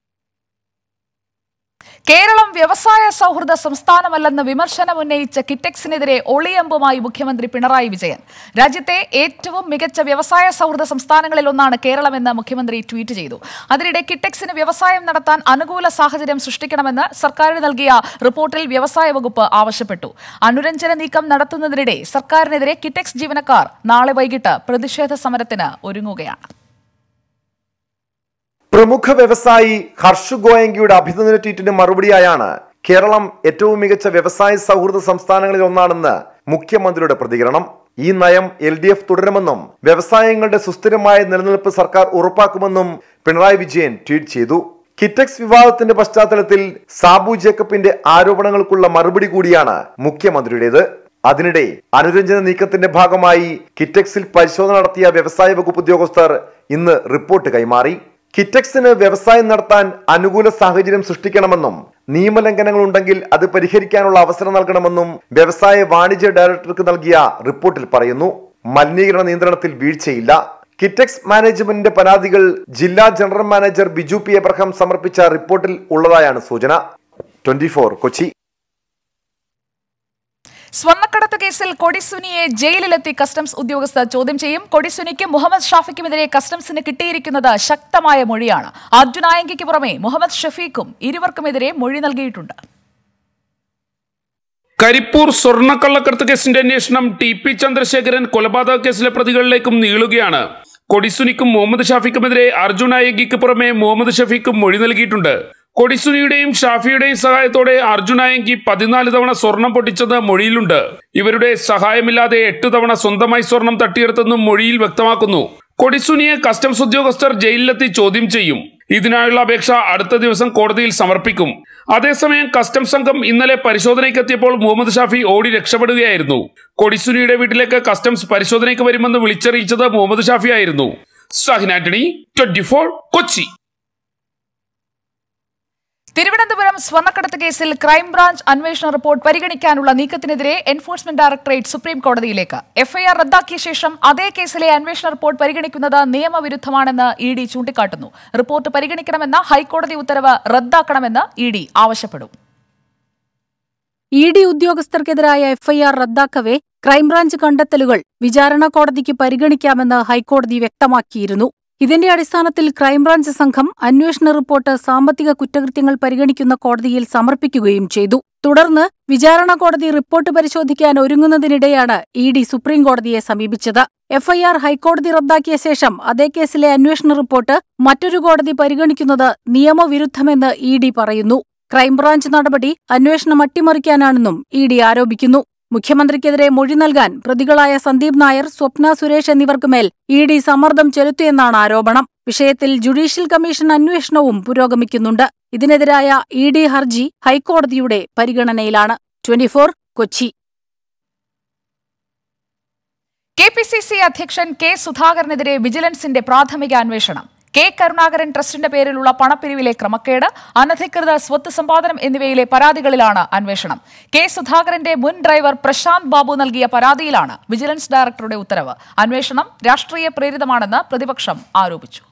കേരളം വ്യവസായ സൗഹൃദ സംസ്ഥാനമല്ലെന്ന് വിമർശനം ഉന്നയിച്ച കിറ്റക്സിനെതിരെ ഒളിയമ്പുമായി മുഖ്യമന്ത്രി പിണറായി വിജയൻ രാജ്യത്തെ ഏറ്റവും മികച്ച വ്യവസായ സൗഹൃദ സംസ്ഥാനങ്ങളിൽ ഒന്നാണ് കേരളമെന്ന് മുഖ്യമന്ത്രി ട്വീറ്റ് ചെയ്തു അതിനിടെ കിറ്റക്സിന് വ്യവസായം നടത്താൻ അനുകൂല സാഹചര്യം സൃഷ്ടിക്കണമെന്ന് സർക്കാരിന് നൽകിയ റിപ്പോർട്ടിൽ വ്യവസായ വകുപ്പ് ആവശ്യപ്പെട്ടു അനുരഞ്ജന നീക്കം നടത്തുന്നതിനിടെ സർക്കാരിനെതിരെ കിറ്റക്സ് ജീവനക്കാർ നാളെ വൈകിട്ട് പ്രതിഷേധ സമരത്തിന് ഒരുങ്ങുകയാണ് പ്രമുഖ വ്യവസായി ഹർഷ് ഗോയങ്കിയുടെ അഭിനന്ദന ട്വീറ്റിന് മറുപടിയായാണ് കേരളം ഏറ്റവും മികച്ച വ്യവസായ സൗഹൃദ സംസ്ഥാനങ്ങളിൽ ഒന്നാണെന്ന് മുഖ്യമന്ത്രിയുടെ പ്രതികരണം ഈ നയം എൽ ഡി എഫ് തുടരുമെന്നും വ്യവസായങ്ങളുടെ സുസ്ഥിരമായ നിലനിൽപ്പ് സർക്കാർ ഉറപ്പാക്കുമെന്നും പിണറായി വിജയൻ ട്വീറ്റ് ചെയ്തു കിറ്റക്സ് വിവാദത്തിന്റെ പശ്ചാത്തലത്തിൽ സാബു ജേക്കബിന്റെ ആരോപണങ്ങൾക്കുള്ള മറുപടി കൂടിയാണ് മുഖ്യമന്ത്രിയുടേത് അതിനിടെ അനുരഞ്ജന നീക്കത്തിന്റെ ഭാഗമായി കിറ്റക്സിൽ പരിശോധന നടത്തിയ വ്യവസായ വകുപ്പ് ഉദ്യോഗസ്ഥർ ഇന്ന് റിപ്പോർട്ട് കൈമാറി കിറ്റക്സിന് വ്യവസായം നടത്താൻ അനുകൂല സാഹചര്യം സൃഷ്ടിക്കണമെന്നും നിയമലംഘനങ്ങൾ ഉണ്ടെങ്കിൽ അത് പരിഹരിക്കാനുള്ള അവസരം നൽകണമെന്നും വ്യവസായ വാണിജ്യ ഡയറക്ടർക്ക് നൽകിയ റിപ്പോർട്ടിൽ പറയുന്നു മലിനീകരണ നിയന്ത്രണത്തിൽ വീഴ്ചയില്ല കിറ്റക്സ് മാനേജ്മെന്റിന്റെ പരാതികൾ ജില്ലാ general manager Biju P Abraham സമർപ്പിച്ച റിപ്പോർട്ടിൽ ഉള്ളതായാണ് സൂചന ട്വന്റി കൊച്ചി സ്വർണ്ണക്കടത്ത് കേസിൽ കൊടിസുനിയെ ജയിലിലെത്തി കസ്റ്റംസ് ഉദ്യോഗസ്ഥർ ചോദ്യം ചെയ്യും കൊടിസുനിക്കും മുഹമ്മദ് ഷാഫിക്കുമെതിരെ കസ്റ്റംസിന് കിട്ടിയിരിക്കുന്നത് ശക്തമായ മൊഴിയാണ് അർജുൻ ആയങ്കിക്ക് പുറമെ മുഹമ്മദ് ഷഫീഖും ഇരുവർക്കുമെതിരെ മൊഴി നൽകിയിട്ടുണ്ട് കരിപ്പൂർ സ്വർണ്ണക്കള്ളക്കടത്ത് കേസിന്റെ അന്വേഷണം ടി പി ചന്ദ്രശേഖരൻ കൊലപാതക കേസിലെ പ്രതികളിലേക്കും നീളുകയാണ് കൊടിസുനിക്കും മുഹമ്മദ് ഷാഫിക്കുമെതിരെ അർജുൻ ആയങ്കിക്ക് പുറമെ മുഹമ്മദ് ഷഫീഖും മൊഴി നൽകിയിട്ടുണ്ട് കൊടിസുനിയുടെയും ഷാഫിയുടെയും സഹായത്തോടെ അർജുൻ ആയങ്കി പതിനാല് തവണ സ്വർണം പൊട്ടിച്ചത് മൊഴിയിലുണ്ട് ഇവരുടെ സഹായമില്ലാതെ എട്ട് തവണ സ്വന്തമായി സ്വർണം തട്ടിയെടുത്തെന്നും മൊഴിയിൽ വ്യക്തമാക്കുന്നു കൊടിസുനിയെ കസ്റ്റംസ് ഉദ്യോഗസ്ഥർ ജയിലിലെത്തി ചോദ്യം ചെയ്യും ഇതിനായുള്ള അപേക്ഷ അടുത്ത ദിവസം കോടതിയിൽ സമർപ്പിക്കും അതേസമയം കസ്റ്റംസ് സംഘം ഇന്നലെ പരിശോധനയ്ക്കെത്തിയപ്പോൾ മുഹമ്മദ് ഷാഫി ഓടി രക്ഷപ്പെടുകയായിരുന്നു കൊടിസുനിയുടെ വീട്ടിലേക്ക് കസ്റ്റംസ് പരിശോധനയ്ക്ക് വരുമെന്ന് വിളിച്ചറിയിച്ചത് മുഹമ്മദ് ഷാഫി ആയിരുന്നു ഷാഹിൻ ആന്റണി ട്വന്റി കൊച്ചി തിരുവനന്തപുരം സ്വർണ്ണക്കടത്ത് കേസിൽ ക്രൈംബ്രാഞ്ച് അന്വേഷണ റിപ്പോർട്ട് പരിഗണിക്കാനുള്ള നീക്കത്തിനെതിരെ എൻഫോഴ്സ്മെന്റ് ഡയറക്ടറേറ്റ് സുപ്രീം കോടതിയിലേക്ക് എഫ്ഐആർ റദ്ദാക്കിയ ശേഷം അതേ കേസിലെ അന്വേഷണ റിപ്പോർട്ട് പരിഗണിക്കുന്നത് നിയമവിരുദ്ധമാണെന്ന് ഇ ഡി ചൂണ്ടിക്കാട്ടുന്നു റിപ്പോർട്ട് പരിഗണിക്കണമെന്ന ഹൈക്കോടതി ഉത്തരവ് റദ്ദാക്കണമെന്ന് ഇ ഡി ആവശ്യപ്പെടും ഇ ഡി ഉദ്യോഗസ്ഥർക്കെതിരായ എഫ്ഐആർ റദ്ദാക്കവേ ക്രൈംബ്രാഞ്ച് കണ്ടെത്തലുകൾ വിചാരണ കോടതിക്ക് പരിഗണിക്കാമെന്ന് ഹൈക്കോടതി വ്യക്തമാക്കിയിരുന്നു ഇതിന്റെ അടിസ്ഥാനത്തിൽ ക്രൈംബ്രാഞ്ച് സംഘം അന്വേഷണ റിപ്പോർട്ട് സാമ്പത്തിക കുറ്റകൃത്യങ്ങൾ പരിഗണിക്കുന്ന കോടതിയിൽ സമർപ്പിക്കുകയും ചെയ്തു തുടർന്ന് വിചാരണ കോടതി റിപ്പോർട്ട് പരിശോധിക്കാൻ ഒരുങ്ങുന്നതിനിടെയാണ് ഇ ഡി സുപ്രീംകോടതിയെ സമീപിച്ചത് എഫ്ഐആർ ഹൈക്കോടതി റദ്ദാക്കിയ ശേഷം അതേ കേസിലെ അന്വേഷണ റിപ്പോർട്ട് മറ്റൊരു കോടതി പരിഗണിക്കുന്നത് നിയമവിരുദ്ധമെന്ന് ഇ ഡി പറയുന്നു ക്രൈംബ്രാഞ്ച് നടപടി അന്വേഷണം അട്ടിമറിക്കാനാണെന്നും ഇ ഡി ആരോപിക്കുന്നു മുഖ്യമന്ത്രിക്കെതിരെ മൊഴി നൽകാൻ പ്രതികളായ സന്ദീപ് നായർ സ്വപ്ന സുരേഷ് എന്നിവർക്കുമേൽ ഇ ഡി സമ്മർദ്ദം ചെലുത്തിയെന്നാണ് ആരോപണം വിഷയത്തിൽ ജുഡീഷ്യൽ കമ്മീഷൻ അന്വേഷണവും പുരോഗമിക്കുന്നുണ്ട് ഇതിനെതിരായ ഇ ഡി ഹർജി ഹൈക്കോടതിയുടെ പരിഗണനയിലാണ് twenty four Kochi K P C C അധ്യക്ഷൻ കെ സുധാകരനെതിരെ വിജിലൻസിന്റെ പ്രാഥമിക അന്വേഷണം കെ കരുണാകരൻ ട്രസ്റ്റിന്റെ പേരിലുള്ള പണപ്പിരിവിലെ ക്രമക്കേട് അനധികൃത സ്വത്ത് സമ്പാദനം എന്നിവയിലെ പരാതികളിലാണ് അന്വേഷണം കെ സുധാകരന്റെ മുൻ ഡ്രൈവർ പ്രശാന്ത് ബാബു നൽകിയ പരാതിയിലാണ് വിജിലൻസ് ഡയറക്ടറുടെ ഉത്തരവ് അന്വേഷണം രാഷ്ട്രീയ പ്രേരിതമാണെന്ന് പ്രതിപക്ഷം ആരോപിച്ചു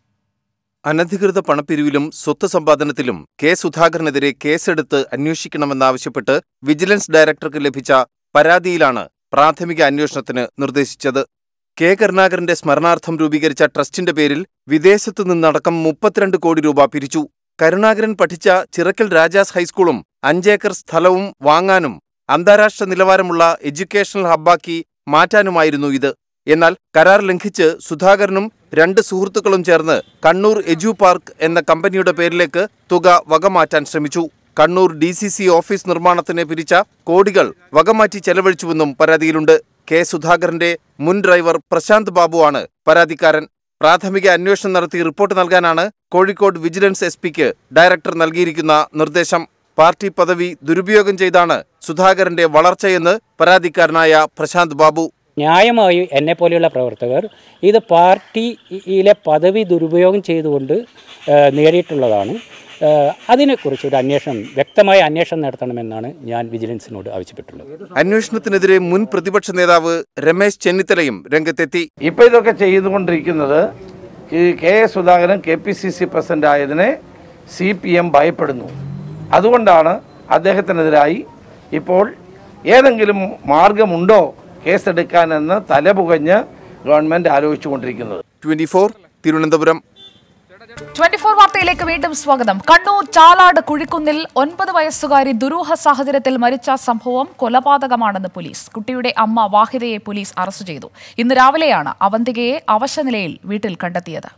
അനധികൃത പണപ്പിരിവിലും സ്വത്ത് സമ്പാദനത്തിലും കെ സുധാകരനെതിരെ കേസെടുത്ത് അന്വേഷിക്കണമെന്നാവശ്യപ്പെട്ട് വിജിലൻസ് ഡയറക്ടർക്ക് ലഭിച്ച പരാതിയിലാണ് പ്രാഥമിക അന്വേഷണത്തിന് നിർദ്ദേശിച്ചത് കെ കരുണാകരന്റെ സ്മരണാർത്ഥം രൂപീകരിച്ച ട്രസ്റ്റിന്റെ പേരിൽ വിദേശത്തു നിന്നടക്കം മുപ്പത്തിരണ്ട് കോടി രൂപ പിരിച്ചു കരുണാകരൻ പഠിച്ച ചിറക്കൽ രാജാസ് ഹൈസ്കൂളും അഞ്ചേക്കർ സ്ഥലവും വാങ്ങാനും അന്താരാഷ്ട്ര നിലവാരമുള്ള എഡ്യൂക്കേഷണൽ ഹബ്ബാക്കി മാറ്റാനുമായിരുന്നു ഇത് എന്നാൽ കരാർ ലംഘിച്ച് സുധാകരനും രണ്ട് സുഹൃത്തുക്കളും ചേർന്ന് കണ്ണൂർ എജു പാർക്ക് എന്ന കമ്പനിയുടെ പേരിലേക്ക് തുക വകമാറ്റാൻ ശ്രമിച്ചു Kannur D C C office നിർമ്മാണത്തിന് പിരിച്ച കോടികൾ വകമാറ്റി ചെലവഴിച്ചുവെന്നും പരാതിയിലുണ്ട് കെ സുധാകരന്റെ മുൻ ഡ്രൈവർ പ്രശാന്ത് ബാബുവാണ് പരാതിക്കാരൻ പ്രാഥമിക അന്വേഷണം നടത്തി റിപ്പോർട്ട് നൽകാനാണ് കോഴിക്കോട് വിജിലൻസ് എസ് പിക്ക് ഡയറക്ടർ നൽകിയിരിക്കുന്ന നിർദ്ദേശം പാർട്ടി പദവി ദുരുപയോഗം ചെയ്താണ് സുധാകരന്റെ വളർച്ചയെന്ന് പരാതിക്കാരനായ പ്രശാന്ത് ബാബു ന്യായമായി എന്നെ പോലെയുള്ള പ്രവർത്തകർ ഇത് പാർട്ടിയിലെ പദവി ദുരുപയോഗം ചെയ്തുകൊണ്ട് ഏഹ്, നേടിയിട്ടുള്ളതാണ് ഏഹ്, അതിനെക്കുറിച്ച് ഒരു അന്വേഷണം വ്യക്തമായ അന്വേഷണം നടത്തണമെന്നാണ് ഞാൻ വിജിലൻസിനോട് ആവശ്യപ്പെട്ടുള്ളത് അന്വേഷണത്തിനെതിരെ മുൻ പ്രതിപക്ഷ നേതാവ് രമേശ് ചെന്നിത്തലയും രംഗത്തെത്തി ഇപ്പോൾ ഇതൊക്കെ ചെയ്തുകൊണ്ടിരിക്കുന്നത് ഈ K S Sudhakaran K P C C president ആയതിനെ സി പി എം ഭയപ്പെടുന്നു അതുകൊണ്ടാണ് അദ്ദേഹത്തിനെതിരായി ഇപ്പോൾ ഏതെങ്കിലും മാർഗമുണ്ടോ കേസെടുക്കാനെന്ന് തലപുകഞ്ഞ് ഗവൺമെൻറ് ആലോചിച്ചുകൊണ്ടിരിക്കുന്നത് twenty four Thiruvananthapuram twenty four വാർത്തയിലേക്ക് വീണ്ടും സ്വാഗതം കണ്ണൂർ ചാലാട് കുഴിക്കുന്നിൽ ഒൻപത് വയസ്സുകാരി ദുരൂഹ സാഹചര്യത്തിൽ മരിച്ച സംഭവം കൊലപാതകമാണെന്ന് പോലീസ് കുട്ടിയുടെ അമ്മ വാഹിദയെ പോലീസ് അറസ്റ്റ് ചെയ്തു ഇന്ന് രാവിലെയാണ് അവന്തികയെ അവശനിലയിൽ വീട്ടിൽ കണ്ടെത്തിയത്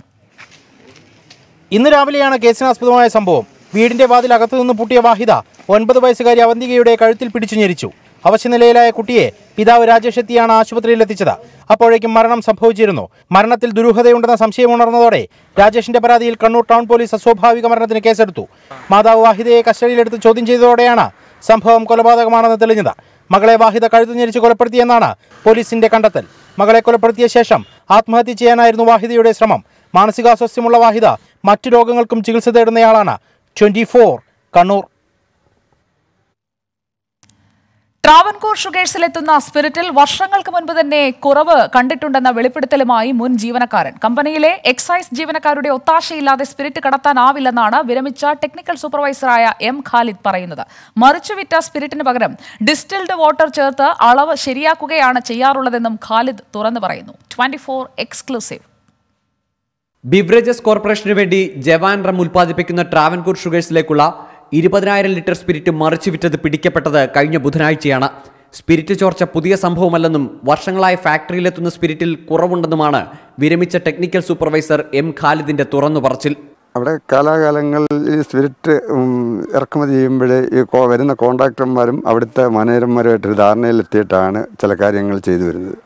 ഇന്ന് രാവിലെയാണ് കേസിനാസ്പദമായ സംഭവം വീടിന്റെ വാതിൽ അകത്തുനിന്ന് പൂട്ടിയ വാഹിദ ഒൻപത് വയസ്സുകാരി അവന്തികയുടെ കഴുത്തിൽ പിടിച്ചു ഞെരിച്ചു അവശനിലയിലായ കുട്ടിയെ പിതാവ് രാജേഷ് എത്തിയാണ് ആശുപത്രിയിൽ എത്തിച്ചത് അപ്പോഴേക്കും മരണം സംഭവിച്ചിരുന്നു മരണത്തിൽ ദുരൂഹതയുണ്ടെന്ന സംശയമുണർന്നതോടെ രാജേഷിന്റെ പരാതിയിൽ കണ്ണൂർ ടൗൺ പോലീസ് അസ്വാഭാവിക മരണത്തിന് കേസെടുത്തു മാതാവ് വാഹിദയെ കസ്റ്റഡിയിലെടുത്ത് ചോദ്യം ചെയ്തതോടെയാണ് സംഭവം കൊലപാതകമാണെന്ന് തെളിഞ്ഞത് മകളെ വാഹിദ കഴുത്തു ഞെരിച്ച് കൊലപ്പെടുത്തിയെന്നാണ് പോലീസിന്റെ കണ്ടെത്തൽ മകളെ കൊലപ്പെടുത്തിയ ശേഷം ആത്മഹത്യ ചെയ്യാനായിരുന്നു വാഹിദയുടെ ശ്രമം മാനസികാസ്വാസ്ഥ്യമുള്ള വാഹിദ മറ്റു രോഗങ്ങൾക്കും ചികിത്സ തേടുന്നയാളാണ് ട്വന്റി കണ്ണൂർ ട്രാവൻകൂർ ഷുഗേഴ്സിലെത്തുന്ന സ്പിരിറ്റിൽ വർഷങ്ങൾക്ക് മുൻപ് തന്നെ കുറവ് കണ്ടിട്ടുണ്ടെന്ന വെളിപ്പെടുത്തലുമായി മുൻ ജീവനക്കാരൻ കമ്പനിയിലെ എക്സൈസ് ജീവനക്കാരുടെ ഒത്താശയില്ലാതെ സ്പിരിറ്റ് കടത്താനാവില്ലെന്നാണ് വിരമിച്ച ടെക്നിക്കൽ സൂപ്പർവൈസറായ എം ഖാലിദ് പറയുന്നത് മറിച്ചുവിറ്റ സ്പിരിറ്റിന് പകരം ഡിസ്റ്റിൽഡ് വാട്ടർ ചേർത്ത് അളവ് ശരിയാക്കുകയാണ് ചെയ്യാറുള്ളതെന്നും ഖാലിദ് തുറന്നു പറയുന്നു ട്വന്റി ഫോർ എക്സ്ക്ലൂസീവ് ബിവറേജസ് കോർപ്പറേഷനു വേണ്ടി ജവാൻ റം ഉൽപ്പാദിപ്പിക്കുന്ന ട്രാവൻകൂർ ഷുഗേഴ്സിലേക്കുള്ള ഇരുപതിനായിരം ലിറ്റർ സ്പിരിറ്റ് മറിച്ചു വിറ്റത് പിടിക്കപ്പെട്ടത് കഴിഞ്ഞ ബുധനാഴ്ചയാണ് സ്പിരിറ്റ് ചോർച്ച പുതിയ സംഭവമല്ലെന്നും വർഷങ്ങളായി ഫാക്ടറിയിലെത്തുന്ന സ്പിരിറ്റിൽ കുറവുണ്ടെന്നുമാണ് വിരമിച്ച ടെക്നിക്കൽ സൂപ്പർവൈസർ എം ഖാലിദിന്റെ തുറന്നു പറച്ചിൽ അവിടെ കാലാകാലങ്ങളിൽ ഈ സ്പിരിറ്റ് ഉം, ഇറക്കുമതി ചെയ്യുമ്പോൾ ഈ കോ- വരുന്ന കോൺട്രാക്ടർമാരും അവിടുത്തെ മാനേജർമാരുമായിട്ടൊരു ധാരണയിലെത്തിയിട്ടാണ് ചില കാര്യങ്ങൾ ചെയ്തു വരുന്നത്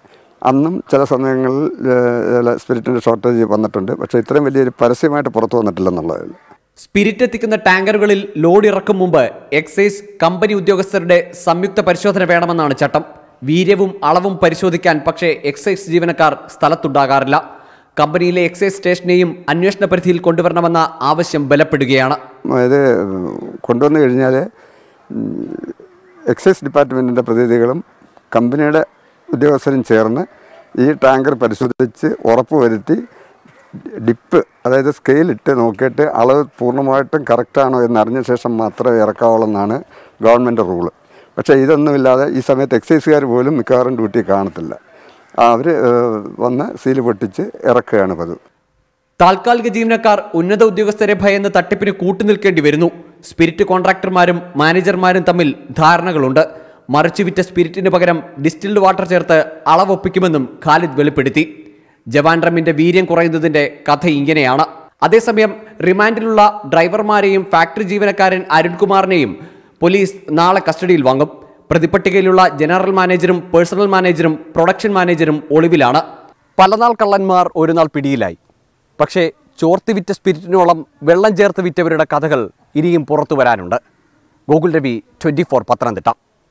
അന്നും ചില സമയങ്ങളിൽ ഏഹ്, ചില സ്പിരിറ്റിൻ്റെ ഷോർട്ടേജ് വന്നിട്ടുണ്ട് പക്ഷേ ഇത്രയും വലിയൊരു പരസ്യമായിട്ട് പുറത്തു വന്നിട്ടില്ലെന്നുള്ളത് സ്പിരിറ്റ് എത്തിക്കുന്ന ടാങ്കറുകളിൽ ലോഡ് ഇറക്കും മുമ്പ് എക്സൈസ് കമ്പനി ഉദ്യോഗസ്ഥരുടെ സംയുക്ത പരിശോധന വേണമെന്നാണ് ചട്ടം വീര്യവും അളവും പരിശോധിക്കാൻ പക്ഷേ എക്സൈസ് ജീവനക്കാർ സ്ഥലത്തുണ്ടാകാറില്ല കമ്പനിയിലെ എക്സൈസ് സ്റ്റേഷനെയും അന്വേഷണ പരിധിയിൽ കൊണ്ടുവരണമെന്ന ആവശ്യം ബലപ്പെടുകയാണ് ഇത് കൊണ്ടുവന്നു കഴിഞ്ഞാൽ എക്സൈസ് ഡിപ്പാർട്ട്മെൻറ്റിൻ്റെ പ്രതിനിധികളും കമ്പനിയുടെ ഉദ്യോഗസ്ഥരും ചേർന്ന് ഈ ടാങ്കർ പരിശോധിച്ച് ഉറപ്പുവരുത്തി ഡിപ്പ് അതായത് സ്കെയിലിട്ട് നോക്കിയിട്ട് അളവ് പൂർണ്ണമായിട്ടും കറക്റ്റാണോ എന്ന് അറിഞ്ഞ ശേഷം മാത്രമേ ഇറക്കാവുള്ളൂ എന്നാണ് ഗവൺമെൻറ് റൂള് പക്ഷേ ഇതൊന്നുമില്ലാതെ ഈ സമയത്ത് എക്സൈസുകാർ പോലും മിക്കവാറും ഡ്യൂട്ടി കാണത്തില്ല അവർ വന്ന് സീല് പൊട്ടിച്ച് ഇറക്കുകയാണ് പതിവ് താൽക്കാലിക ജീവനക്കാർ ഉന്നത ഉദ്യോഗസ്ഥരെ ഭയന്ന് തട്ടിപ്പിന് കൂട്ടുനിൽക്കേണ്ടി വരുന്നു സ്പിരിറ്റ് കോൺട്രാക്ടർമാരും മാനേജർമാരും തമ്മിൽ ധാരണകളുണ്ട് മറിച്ചു വിറ്റ സ്പിരിറ്റിന് പകരം ഡിസ്റ്റിൽഡ് വാട്ടർ ചേർത്ത് അളവൊപ്പിക്കുമെന്നും ഖാലിദ് വെളിപ്പെടുത്തി ജവാൻ റമ്മിന്റെ വീര്യം കുറയുന്നതിന്റെ കഥ ഇങ്ങനെയാണ് അതേസമയം റിമാൻഡിലുള്ള ഡ്രൈവർമാരെയും ഫാക്ടറി ജീവനക്കാരൻ അരുൺകുമാറിനെയും പോലീസ് നാളെ കസ്റ്റഡിയിൽ വാങ്ങും പ്രതിപട്ടികയിലുള്ള ജനറൽ മാനേജരും പേഴ്സണൽ മാനേജരും പ്രൊഡക്ഷൻ മാനേജരും ഒളിവിലാണ് പലനാൾ കള്ളന്മാർ ഒരു നാൾ പിടിയിലായി പക്ഷേ ചോർത്തി വിറ്റ സ്പിരിറ്റിനോളം വെള്ളം ചേർത്ത് വിറ്റവരുടെ കഥകൾ ഇനിയും പുറത്തു വരാനുണ്ട് ഗോകുൽ രവി ട്വന്റി ഫോർ പത്തനംതിട്ട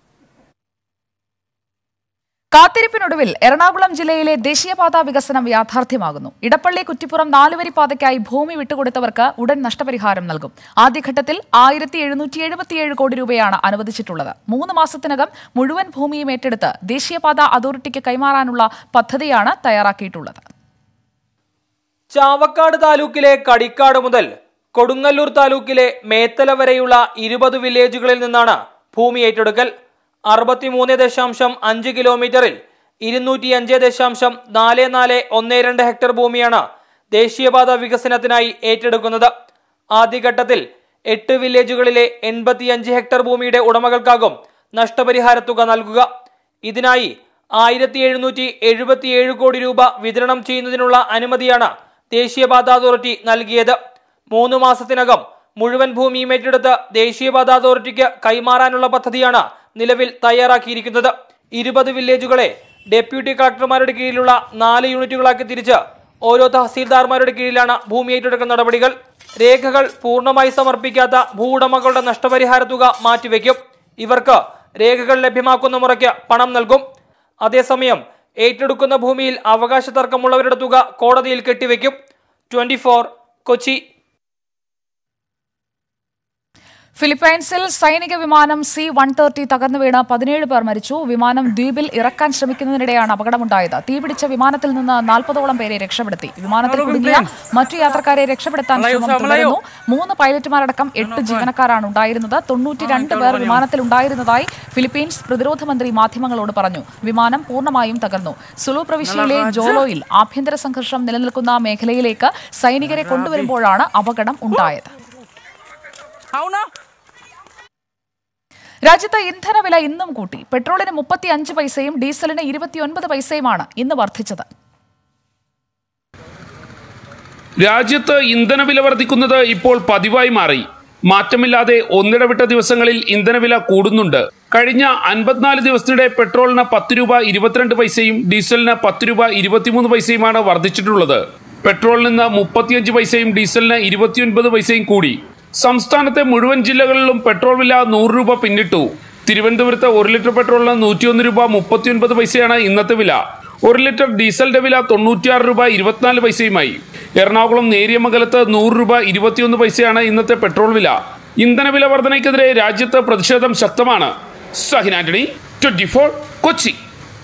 കാത്തിരിപ്പിനൊടുവിൽ എറണാകുളം ജില്ലയിലെ ദേശീയപാത വികസനം യാഥാർത്ഥ്യമാകുന്നു ഇടപ്പള്ളി കുറ്റിപ്പുറം നാലുവരി പാതയ്ക്കായി ഭൂമി വിട്ടുകൊടുത്തവർക്ക് ഉടൻ നഷ്ടപരിഹാരം നൽകും ആദ്യഘട്ടത്തിൽ ആയിരത്തി എഴുന്നൂറ്റി എഴുപത്തിയേഴ് കോടി രൂപയാണ് അനുവദിച്ചിട്ടുള്ളത് മൂന്ന് മാസത്തിനകം മുഴുവൻ ഭൂമിയും ഏറ്റെടുത്ത് ദേശീയപാത അതോറിറ്റിക്ക് കൈമാറാനുള്ള പദ്ധതിയാണ് തയ്യാറാക്കിയിട്ടുള്ളത് ചാവക്കാട് താലൂക്കിലെ കടിക്കാട് മുതൽ കൊടുങ്ങല്ലൂർ താലൂക്കിലെ മേത്തല വരെയുള്ള ഇരുപത് വില്ലേജുകളിൽ നിന്നാണ് ഭൂമി ഏറ്റെടുക്കൽ അറുപത്തിമൂന്ന് ദശാംശം അഞ്ച് കിലോമീറ്ററിൽ ഇരുന്നൂറ്റി അഞ്ച് ദശാംശം നാല് നാല് ഒന്ന് രണ്ട് ഹെക്ടർ ഭൂമിയാണ് ദേശീയപാത വികസനത്തിനായി ഏറ്റെടുക്കുന്നത് ആദ്യഘട്ടത്തിൽ എട്ട് വില്ലേജുകളിലെ എൺപത്തിയഞ്ച് ഹെക്ടർ ഭൂമിയുടെ ഉടമകൾക്കാകും നഷ്ടപരിഹാര തുക നൽകുക ഇതിനായി ആയിരത്തി എഴുന്നൂറ്റി എഴുപത്തിയേഴ് കോടി രൂപ വിതരണം ചെയ്യുന്നതിനുള്ള അനുമതിയാണ് ദേശീയപാത അതോറിറ്റി നൽകിയത് മൂന്ന് മാസത്തിനകം മുഴുവൻ ഭൂമിയും ഏറ്റെടുത്ത് ദേശീയപാത അതോറിറ്റിക്ക് കൈമാറാനുള്ള പദ്ധതിയാണ് നിലവിൽ തയ്യാറാക്കിയിരിക്കുന്നത് ഇരുപത് വില്ലേജുകളെ ഡെപ്യൂട്ടി കളക്ടർമാരുടെ കീഴിലുള്ള നാല് യൂണിറ്റുകളാക്കി തിരിച്ച് ഓരോ തഹസീൽദാർമാരുടെ കീഴിലാണ് ഭൂമി ഏറ്റെടുക്കൽ നടപടികൾ രേഖകൾ പൂർണ്ണമായി സമർപ്പിക്കാത്ത ഭൂവുടമകളുടെ നഷ്ടപരിഹാര തുക മാറ്റിവെക്കും ഇവർക്ക് രേഖകൾ ലഭ്യമാക്കുന്ന മുറയ്ക്ക് പണം നൽകും അതേസമയം ഏറ്റെടുക്കുന്ന ഭൂമിയിൽ അവകാശ തർക്കമുള്ളവരുടെ തുക കോടതിയിൽ കെട്ടിവെക്കും ട്വന്റി കൊച്ചി ഫിലിപ്പൈൻസിൽ സൈനിക വിമാനം സി വൺ തേർട്ടി തകർന്നു വീണ് പതിനേഴ് പേർ മരിച്ചു വിമാനം ദ്വീപിൽ ഇറക്കാൻ ശ്രമിക്കുന്നതിനിടെയാണ് അപകടമുണ്ടായത് തീപിടിച്ച വിമാനത്തിൽ നിന്ന് നാൽപ്പതോളം പേരെ രക്ഷപ്പെടുത്തി വിമാനത്തിൽ കുടുങ്ങിയ മറ്റു യാത്രക്കാരെ രക്ഷപ്പെടുത്താൻ ശ്രമം തുടരുന്നു മൂന്ന് പൈലറ്റുമാരടക്കം എട്ട് ജീവനക്കാരാണ് ഉണ്ടായിരുന്നത് തൊണ്ണൂറ്റി രണ്ട് പേർ വിമാനത്തിൽ ഉണ്ടായിരുന്നതായി ഫിലിപ്പീൻസ് പ്രതിരോധ മന്ത്രി മാധ്യമങ്ങളോട് പറഞ്ഞു വിമാനം പൂർണ്ണമായും തകർന്നു സുലു പ്രവിശ്യയിലെ ജോലോയിൽ ആഭ്യന്തര സംഘർഷം നിലനിൽക്കുന്ന മേഖലയിലേക്ക് സൈനികരെ കൊണ്ടുവരുമ്പോഴാണ് അപകടം ഉണ്ടായത് രാജ്യത്ത് ഇന്ധനവില ഇന്നും കൂട്ടി പെട്രോളിന് മുപ്പത്തി അഞ്ച് പൈസയും ഡീസലിന് ഇരുപത്തിയൊൻപത് പൈസയുമാണ് ഇന്ന് വർദ്ധിച്ചത് രാജ്യത്ത് ഇന്ധനവില വർദ്ധിക്കുന്നത് ഇപ്പോൾ പതിവായി മാറി മാറ്റമില്ലാതെ ഒന്നിടവിട്ട ദിവസങ്ങളിൽ ഇന്ധനവില കൂടുന്നുണ്ട് കഴിഞ്ഞ അൻപത്തിനാല് ദിവസത്തിനിടെ പെട്രോളിന് പത്ത് രൂപ ഇരുപത്തിരണ്ട് പൈസയും ഡീസലിന് പത്ത് രൂപ ഇരുപത്തിമൂന്ന് പൈസയുമാണ് വർദ്ധിച്ചിട്ടുള്ളത് പെട്രോളിൽ നിന്ന് മുപ്പത്തിയഞ്ച് പൈസയും ഡീസലിന് ഇരുപത്തിയൊൻപത് പൈസയും കൂടി സംസ്ഥാനത്തെ മുഴുവൻ ജില്ലകളിലും പെട്രോൾ വില നൂറ് രൂപ പിന്നിട്ടു തിരുവനന്തപുരത്ത് ഒരു ലിറ്റർ പെട്രോളിന് നൂറ്റിയൊന്ന് രൂപ മുപ്പത്തിയൊൻപത് പൈസയാണ് ഇന്നത്തെ വില ഒരു ലിറ്റർ ഡീസലിന്റെ വില തൊണ്ണൂറ്റിയാറ് രൂപ ഇരുപത്തിനാല് പൈസയുമായി എറണാകുളം നേരിയമംഗലത്ത് നൂറ് രൂപ ഇരുപത്തിയൊന്ന് പൈസയാണ് ഇന്നത്തെ പെട്രോൾ വില ഇന്ധനവില വർധനയ്ക്കെതിരെ രാജ്യത്ത് പ്രതിഷേധം ശക്തമാണ് Sahin Antony twenty Kochi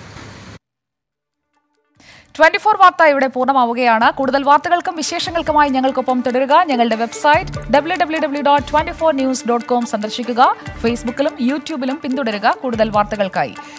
twenty four വാർത്ത ഇവിടെ പൂർണ്ണമാവുകയാണ് കൂടുതൽ വാർത്തകൾക്കും വിശേഷങ്ങൾക്കുമായി ഞങ്ങൾക്കൊപ്പം തുടരുക ഞങ്ങളുടെ website W W W dot twenty four news dot com സന്ദർശിക്കുക ഫേസ്ബുക്കിലും യൂട്യൂബിലും പിന്തുടരുക കൂടുതൽ വാർത്തകൾക്കായി